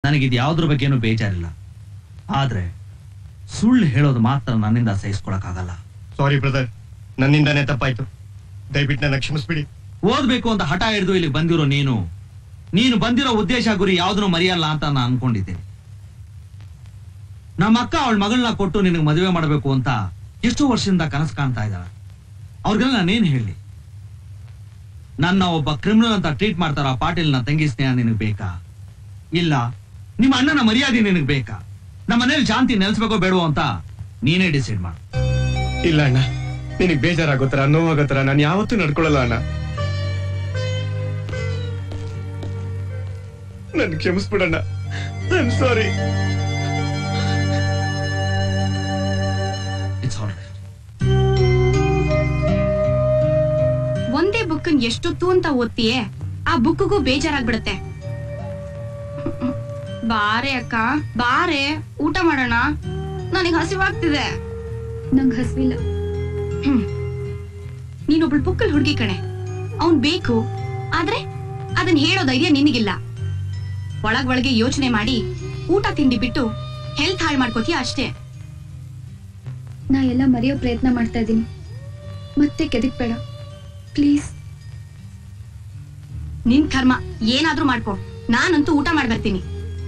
ನನಗಿದು ಯಾವ್ದ್ರ ಬಗ್ಗೆನೂ ಬೇಜಾರಿಲ್ಲ ಆದ್ರೆ ಸುಳ್ಳು ಹೇಳೋದು ಮಾತ್ರ ನನ್ನಿಂದ ಸಹಿಸ್ಕೊಳಕ್ಕಾಗಲ್ಲ ಸಾರಿ ಬ್ರದರ್ ನನ್ನಿಂದಾನೇ ತಪ್ಪಾಯ್ತು ದಯವಿಟ್ಟು ನನ್ನ ಕ್ಷಮಿಸ್ಬಿಡಿ ಓದ್ಬೇಕು ಅಂತ ಹಠ ಹಿಡಿದು ಇಲ್ಲಿ ಬಂದಿರೋ ನೀನು ನೀನು ಬಂದಿರೋ ಉದ್ದೇಶ ಗುರಿ ಯಾವ್ದನ್ನು ಮರೆಯಲ್ಲ ಅಂತ ನಾನು ಅನ್ಕೊಂಡಿದ್ದೀನಿ ನಮ್ಮ ಅಕ್ಕ ಅವಳ ಮಗಳನ್ನ ಕೊಟ್ಟು ನಿನಗೆ ಮದುವೆ ಮಾಡಬೇಕು ಅಂತ ಎಷ್ಟೋ ವರ್ಷದಿಂದ ಕನಸು ಕಾಣ್ತಾ ಇದ್ದಾಳೆ ಅವ್ರಿಗೆಲ್ಲ ನಾನೇನ್ ಹೇಳಿ ನನ್ನ ಒಬ್ಬ ಕ್ರಿಮಿನಲ್ ಅಂತ ಟ್ರೀಟ್ ಮಾಡ್ತಾರ ಆ ಪಾಟೀಲ್ನ ತಂಗಿ ಸ್ನೇಹ ನಿನಗೆ ಬೇಕಾ ಇಲ್ಲ ನಿಮ್ಮ ಅಣ್ಣನ ಮರ್ಯಾದೆ ನಿನಗೆ ಬೇಕಾ ನಮ್ಮ ಮನೇಲಿ ಶಾಂತಿ ನೆಲೆಸ್ಬೇಕೋ ಬೇಡವೋ ಅಂತ ನೀನೇ ಡಿಸೈಡ್ ಮಾಡು ಇಲ್ಲ ಅಣ್ಣ ನಿನಗೆ ಬೇಜಾರಾಗೋ ತರ ನೋವಾಗೋ ತರ ನಾನು ಯಾವತ್ತೂ ನಡ್ಕೊಳ್ಳಲ್ಲ ಅಣ್ಣ ನನ್ ಕ್ಷಮಿಸ್ಬಿಡಣ್ಣ ಐಮ್ ಸಾರಿ ಇಟ್ಸ್ ಆಲ್ ಒಂದೇ ಬುಕ್ ಎಷ್ಟೊತ್ತು ಅಂತ ಓದ್ತೀಯೇ ಆ ಬುಕ್ಗೂ ಬೇಜಾರಾಗ್ಬಿಡತ್ತೆ ಬಾರೆ ಅಕ್ಕ ಬಾರೆ ಊಟ ಮಾಡೋಣ ನನಗೆ ಹಸಿವಾಗ್ತಿದೆ ನಂಗೆ ಹಸ್ವಿಲ್ಲ ನೀನೊಬ್ಳು ಪುಕ್ಕಲ್ ಹುಡುಗಿ ಕಣೆ ಅವ್ನ್ ಬೇಕು ಆದ್ರೆ ಅದನ್ ಹೇಳೋ ಧೈರ್ಯ ನಿನಗಿಲ್ಲ ಒಳಗ್ ಒಳಗೆ ಯೋಚನೆ ಮಾಡಿ ಊಟ ತಿಂಡಿ ಬಿಟ್ಟು ಹೆಲ್ತ್ ಹಾಳು ಮಾಡ್ಕೋತೀಯ ಅಷ್ಟೇ ನಾ ಎಲ್ಲ ಮರೆಯೋ ಪ್ರಯತ್ನ ಮಾಡ್ತಾ ಇದ್ದೀನಿ ಮತ್ತೆ ಕೆದಕ್ಬೇಡ ಪ್ಲೀಸ್ ನಿನ್ ಕರ್ಮ ಏನಾದ್ರೂ ಮಾಡ್ಕೊ ನಾನಂತೂ ಊಟ ಮಾಡಿ ಬರ್ತೀನಿ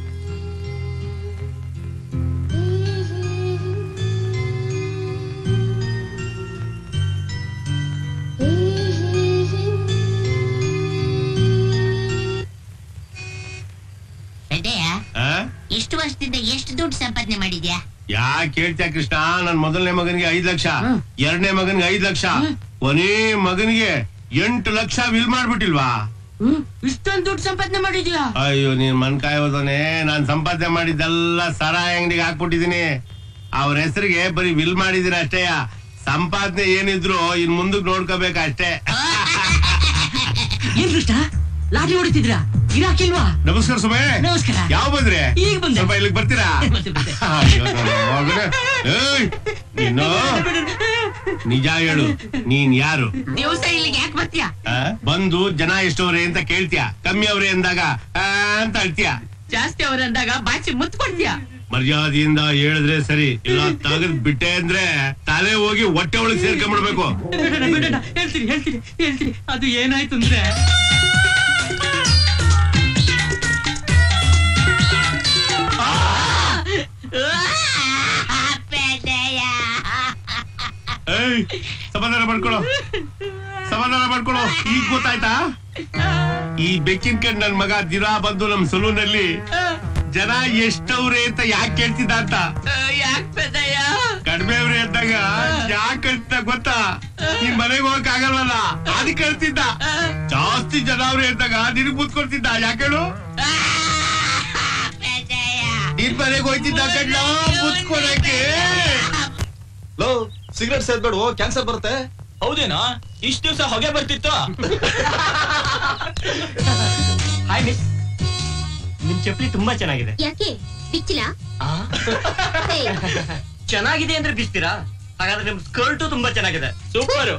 ಅದೇಯ ಇಷ್ಟು ವರ್ಷದಿಂದ ಎಷ್ಟು ದುಡ್ಡು ಸಂಪಾದನೆ ಮಾಡಿದ್ಯಾ ಯಾಕೆ ಹೇಳ್ತೀಯ ಕೃಷ್ಣ ನನ್ ಮೊದಲನೇ ಮಗನಿಗೆ ಐದ್ ಲಕ್ಷ ಎರಡನೇ ಮಗನಿಗೆ ಐದ್ ಲಕ್ಷ ಕೊನೇ ಮಗನಿಗೆ ಎಂಟು ಲಕ್ಷ ವಿಲ್ ಮಾಡ್ಬಿಟ್ಟಿಲ್ವಾ ಇಷ್ಟೊಂದು ದುಡ್ಡು ಸಂಪಾದನೆ ಮಾಡಿದ್ಯಾ ಅಯ್ಯೋ ನೀನ್ ಮನ್ಕಾಯಿ ಹೋದನೆ ನಾನ್ ಸಂಪಾದನೆ ಮಾಡಿದ್ದೆಲ್ಲ ಸರಾಯಿ ಅಂಗಡಿಗೆ ಹಾಕ್ಬಿಟ್ಟಿದೀನಿ ಅವ್ರ ಹೆಸರಿಗೆ ಬರೀ ವಿಲ್ ಮಾಡಿದೀನಿ ಅಷ್ಟೇಯ ಸಂಪಾದನೆ ಏನಿದ್ರು ಇನ್ ಮುಂದಕ್ ನೋಡ್ಕೋಬೇಕು ಅಷ್ಟೇ ಏನ್ ಕೃಷ್ಣ ಲಾಠಿ ಹೊಡಿತಿದ್ರಾ ಗಿರಾಕಿಲ್ವಾ ನಮಸ್ಕಾರ ಸುಮೇ ನಮಸ್ಕಾರ. ಯಾವ ಬಂದ್ರೆ ಈಗ ಬಂದೆ. ಸ್ವಲ್ಪ ಇಲ್ಲಿಗೆ ಬರ್ತೀರಾ ಬರ್ತೆ, ಬರ್ತೆ. ಅಯ್ಯೋ, ನನ್ನ ಮಗನೇ. ಏಯ್, ನೀನು ನಿಜ ಹೇಳು ನೀನ್ ಯಾರು ದಿವಸ ಇಲ್ಲಿಗೆ ಯಾಕೆ ಬರ್ತೀಯಾ ಆ? ಬಂದು ಜನ ಎಷ್ಟವ್ರೆ ಅಂತ ಕೇಳ್ತೀಯ ಕಮ್ಮಿ ಅವ್ರೆ ಅಂದಾಗ ಆ ಅಂತ ಅಳ್ತೀಯ ಜಾಸ್ತಿ ಅವ್ರ ಅಂದಾಗ ಬಾಚಿ ಮುತ್ಕೊಡ್ತೀಯಾ ಮರ್ಯಾದೆಯಿಂದ ಹೇಳಿದ್ರೆ ಸರಿ ಇಲ್ಲ ತಗದ್ ಬಿಟ್ಟೆ ಅಂದ್ರೆ ತಲೆ ಹೋಗಿ ಹೊಟ್ಟೆ ಒಳಗೆ ಸೇರ್ಕೊಂಡ್ಬಿಡ್ಬೇಕು ಹೇಳ್ತೀನಿ ಹೇಳ್ತೀನಿ ಹೇಳ್ತೀನಿ ಅದು ಏನಾಯ್ತು ಅಂದ್ರೆ ಏಯ್ ಸಮಾಧಾನ ಮಾಡ್ಕೊಳೋ ಸಮಾಧಾನ ಮಾಡ್ಕೊಳೋ ಈಗ ಗೊತ್ತಾಯ್ತಾ ಈ ಬೆಕ್ಕಿನ ಕಂಡ್ ನನ್ ಮಗ ದಿನ ಬಂದು ನಮ್ ಸಲೂನ್ ಅಲ್ಲಿ ಜನ ಎಷ್ಟವ್ರೆ ಅಂತ ಯಾಕೆ ಕೇಳ್ತಿದ್ದ ಅಂತ ಯಾಕೆ ಪೆದ್ದಯ್ಯ ಕಡಿಮೆ ಅವ್ರೆ ಅಂದಾಗ ಯಾಕೆ ಕಳ್ತಿದ್ದ ಗೊತ್ತಾ ನಿನ್ ಮನೆಗೆ ಹೋಗಕ್ ಆಗಲ್ವಲ್ಲ ಅದಕ್ಕೆ ಕಳ್ತಿದ್ದ ಜಾಸ್ತಿ ಜನ ಅವ್ರೆ ಅಂದಾಗ ನಿನಗ್ ಮುತ್ಕೊಡ್ತಿದ್ದ ಯಾಕೇಳು ನಿನ್ ಮನೆಗೆ ಹೋಯ್ತಿದ್ದ ಕಣ್ಣ ಮುತ್ಕೊಡಕ್ಕೆ ಲೋ ಸಿಗರೇಟ್ ಸೇದ್ಬೇಡ ಕ್ಯಾನ್ಸರ್ ಬರುತ್ತೆ ಹೌದೇನಾ ಇಷ್ಟ ದಿವಸ ಹೊಗೆ ಬರ್ತಿತ್ತು ಹಾಯ್ ಮಿಸ್ ನಿಮ್ ಚಪ್ಪಲಿ ತುಂಬಾ ಚೆನ್ನಾಗಿದೆ ಯಾಕೆ ಬಿಚ್ಚಿಲ್ಲ ಚೆನ್ನಾಗಿದೆ ಅಂದ್ರೆ ಬಿಸ್ತೀರಾ ಹಾಗಾದ್ರೆ ನಿಮ್ ಸ್ಕರ್ಟು ತುಂಬಾ ಚೆನ್ನಾಗಿದೆ super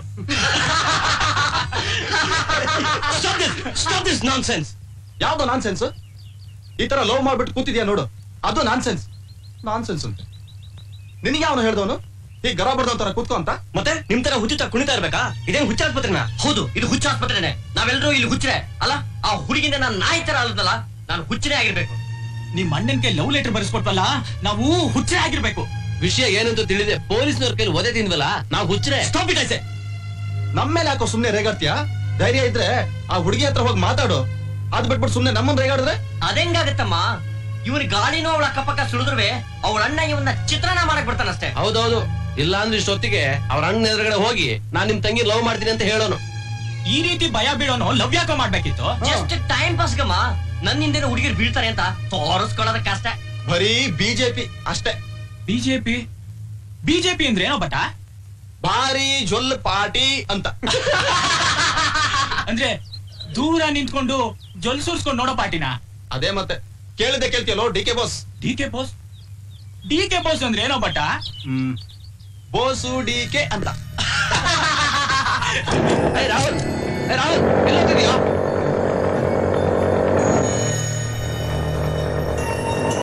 stop this nonsense ಯಾವ್ದು ನಾನ್ ಸೆನ್ಸ್ ಈ ತರ ಲವ್ ಮಾಡ್ಬಿಟ್ಟು ಕೂತಿದ್ಯಾ ನೋಡು ಅದು ನಾನ್ ಸೆನ್ಸ್ ನಾನ್ ಸೆನ್ಸ್ ಅಂತ ನಿನಗೆ ಅವನು ಹೇಳ್ದವನು ಈ ಗರ ಬಡ್ದವ್ ತರ ಕೂತ್ಕೋ ಅಂತ ಮತ್ತೆ ನಿಮ್ ತರ ಹುಚ್ಚುತ್ತ ಕುಣಿತಾ ಇರ್ಬೇಕಾ ಇದೇನ್ ಹುಚ್ಚಾಸ್ಪತ್ರೆನಾ ಹೌದು ಇದು ಹುಚ್ಚಾಸ್ಪತ್ರೆನೆ ನಾವೆಲ್ಲರೂ ಇಲ್ಲಿ ಹುಚ್ಚರೆ ಅಲ್ಲ ಆ ಹುಡುಗಿಂದ ನಾನು ನಾಯಿ ತರ ಅಲ್ಲದಲ್ಲ ನಾನು ಹುಚ್ಚರೇ ಆಗಿರ್ಬೇಕು ನಿಮ್ ಅಣ್ಣನ್ಗೆ ಲವ್ ಲೆಟರ್ ಬರೆಸ್ಕೊಟ್ವಲ್ಲ ನಾವು ಹುಚ್ಚೆ ಆಗಿರ್ಬೇಕು ವಿಷಯ ಏನಂತ ತಿಳಿದೆ ಪೊಲೀಸ್ನವ್ರ ಕೈಲಿ ಒದೆ ತಿಂದ್ವಲ್ಲ ನಾವು ಹುಚ್ಚರೆ ಸ್ಟಾಪ್ ಇಟ್ ಐಸೆ ನಮ್ಮ ಮೇಲೆ ಯಾಕೋ ಸುಮ್ನೆ ರೇಗಾಡ್ತೀಯಾ ಧೈರ್ಯ ಇದ್ರೆ ಆ ಹುಡುಗಿ ಹತ್ರ ಹೋಗಿ ಮಾತಾಡು ಅದ್ ಬಿಟ್ಬಿಟ್ಟು ಸುಮ್ನೆ ನಮ್ಮನ್ನ ರೇಗಾಡಿದ್ರೆ ಅದೆಂಗಾಗತ್ತಮ್ಮ ಇವನ್ ಗಾಳಿನೂ ಅವಳ ಅಕ್ಕಪಕ್ಕ ಸುಳಿದ್ರುವೆ ಅವಳ ಅಣ್ಣ ಇವನ್ನ ಚಿತ್ರಾನ್ನ ಮಾಡಕ್ ಬಿಡ್ತಾನಷ್ಟೇ ಹೌದೌದು ಇಲ್ಲ ಅಂದ್ರೆ ಇಷ್ಟೊತ್ತಿಗೆ ಅವ್ರ ಅಣ್ಣ ಎದುರುಗಡೆ ಹೋಗಿ ನಾನ್ ನಿಮ್ ತಂಗಿ ಲವ್ ಮಾಡ್ತೀನಿ ಅಂತ ಹೇಳೋನು ಈ ರೀತಿ ಭಯ ಬೀಳೋನು ಲವ್ ಯಾಕೋ ಮಾಡ್ಬೇಕಿತ್ತು ಜಸ್ಟ್ ಟೈಮ್ ಪಾಸ್ಗಮ್ಮ ನನ್ನಿಂದೇನು ಹುಡುಗಿರು ಬೀಳ್ತಾರೆ ಅಂತ ತೋರಿಸ್ಕೊಳ್ಳೋದಕ್ಕಷ್ಟೇ ಬರೀ ಬಿಜೆಪಿ ಅಷ್ಟೇ ಬಿಜೆಪಿ ಬಿಜೆಪಿ ಅಂದ್ರೆ ಏನೋ ಬಟ ಭಾರಿ ಜೊಲ್ ಪಾರ್ಟಿ ಅಂತ ಅಂದ್ರೆ ದೂರ ನಿಂತ್ಕೊಂಡು ಜೊಲ್ ಸುರ್ಸ್ಕೊಂಡು ನೋಡೋ ಪಾಟಿನ ಅದೇ ಮತ್ತೆ ಕೇಳಿದೆ ಕೇಳ್ತಿಯಲ್ಲೋ D K boss D K Bose D K Bose ಅಂದ್ರೆ ಏನೋ ಬಟ ಹ್ಮ್ ಬೋಸು ಡಿ ಕೆ ಅಂತ ಏ ರಾಹುಲ್ ಏ ರಾಹುಲ್ ಎಲ್ಲೋಗ್ತಿದ್ಯೋ